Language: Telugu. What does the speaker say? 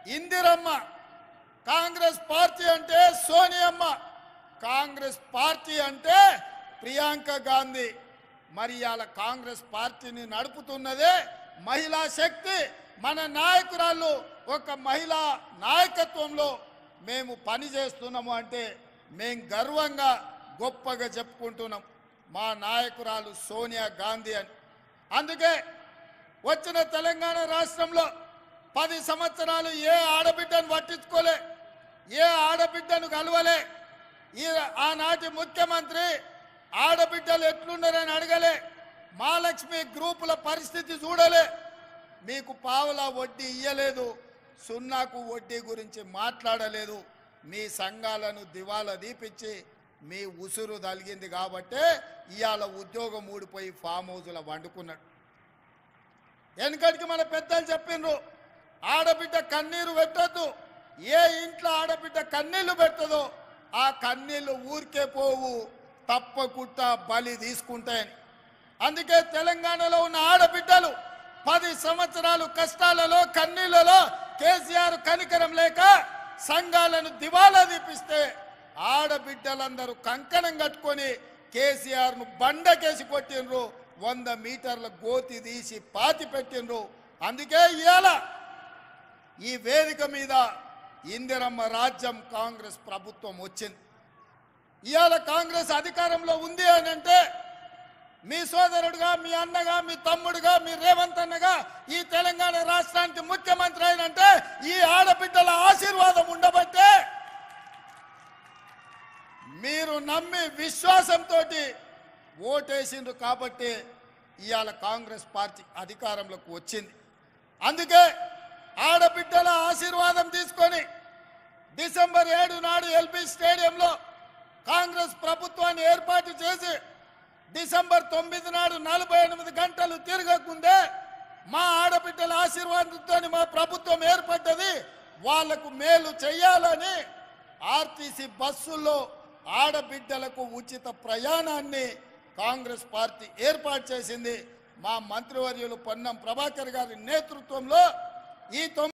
ఇందిరమ్మ కాంగ్రెస్ పార్టీ అంటే సోనియమ్మ కాంగ్రెస్ పార్టీ అంటే ప్రియాంక గాంధీ మరి ఇవాళ కాంగ్రెస్ పార్టీని నడుపుతున్నదే మహిళా శక్తి మన నాయకురాళ్ళు ఒక మహిళా నాయకత్వంలో మేము పని చేస్తున్నాము అంటే మేము గర్వంగా గొప్పగా చెప్పుకుంటున్నాం మా నాయకురాలు సోనియా గాంధీ అని అందుకే వచ్చిన తెలంగాణ రాష్ట్రంలో పది సంవత్సరాలు ఏ ఆడబిడ్డను పట్టించుకోలే ఏ ఆడబిడ్డను కలవలే ఈ ఆనాటి ముఖ్యమంత్రి ఆడబిడ్డలు ఎట్లున్నారని అడగలే మహాలక్ష్మి గ్రూపుల పరిస్థితి చూడలే మీకు పావుల వడ్డీ ఇయ్యలేదు సున్నాకు వడ్డీ గురించి మాట్లాడలేదు మీ సంఘాలను దివాలా దీపించి మీ ఉసురు తలిగింది కాబట్టే ఇవాళ ఉద్యోగం ఊడిపోయి ఫామ్ హౌస్లో వండుకున్నాడు వెనకటికి మన పెద్దలు చెప్పిండ్రు ఆడబిడ్డ కన్నీరు పెట్టద్దు ఏ ఇంట్లో ఆడబిడ్డ కన్నీళ్లు పెట్టదో ఆ కన్నీళ్లు ఊరికే పోవు తప్పకుండా బలి తీసుకుంటాయని అందుకే తెలంగాణలో ఉన్న ఆడబిడ్డలు పది సంవత్సరాలు కష్టాలలో కన్నీళ్లలో కేసీఆర్ కనికరం లేక సంఘాలను దివాలా దీపిస్తే ఆడబిడ్డలందరూ కంకణం కట్టుకొని కేసీఆర్ను బండకేసి కొట్టిండ్రు వంద మీటర్ల గోతి తీసి పాతి పెట్టిండ్రు అందుకే ఇవాళ ఈ వేదిక మీద ఇందిరమ్మ రాజ్యం కాంగ్రెస్ ప్రభుత్వం వచ్చింది ఇవాళ కాంగ్రెస్ అధికారంలో ఉంది అని అంటే మీ సోదరుడుగా మీ అన్నగా మీ తమ్ముడుగా మీ రేవంత్ అన్నగా ఈ తెలంగాణ రాష్ట్రానికి ముఖ్యమంత్రి అయినంటే ఈ ఆడబిడ్డల ఆశీర్వాదం ఉండబట్టే మీరు నమ్మి విశ్వాసంతో ఓటేసిండ్రు కాబట్టి ఇవాళ కాంగ్రెస్ పార్టీ అధికారంలోకి వచ్చింది అందుకే ఆడబిడ్డల ఆశీర్వాదం తీసుకొని డిసెంబర్ ఏడు నాడు ఎల్బీ స్టేడియంలో కాంగ్రెస్ ప్రభుత్వాన్ని ఏర్పాటు చేసి డిసెంబర్ తొమ్మిది నాడు నలభై ఎనిమిది గంటలు తిరగకుందే మా ఆడబిడ్డల ఆశీర్వాదంతో మా ప్రభుత్వం ఏర్పడ్డది వాళ్లకు మేలు చేయాలని ఆర్టీసీ బస్సుల్లో ఆడబిడ్డలకు ఉచిత ప్రయాణాన్ని కాంగ్రెస్ పార్టీ ఏర్పాటు చేసింది మా మంత్రివర్యులు పొన్నం ప్రభాకర్ గారి నేతృత్వంలో ఈ తొమ్మిది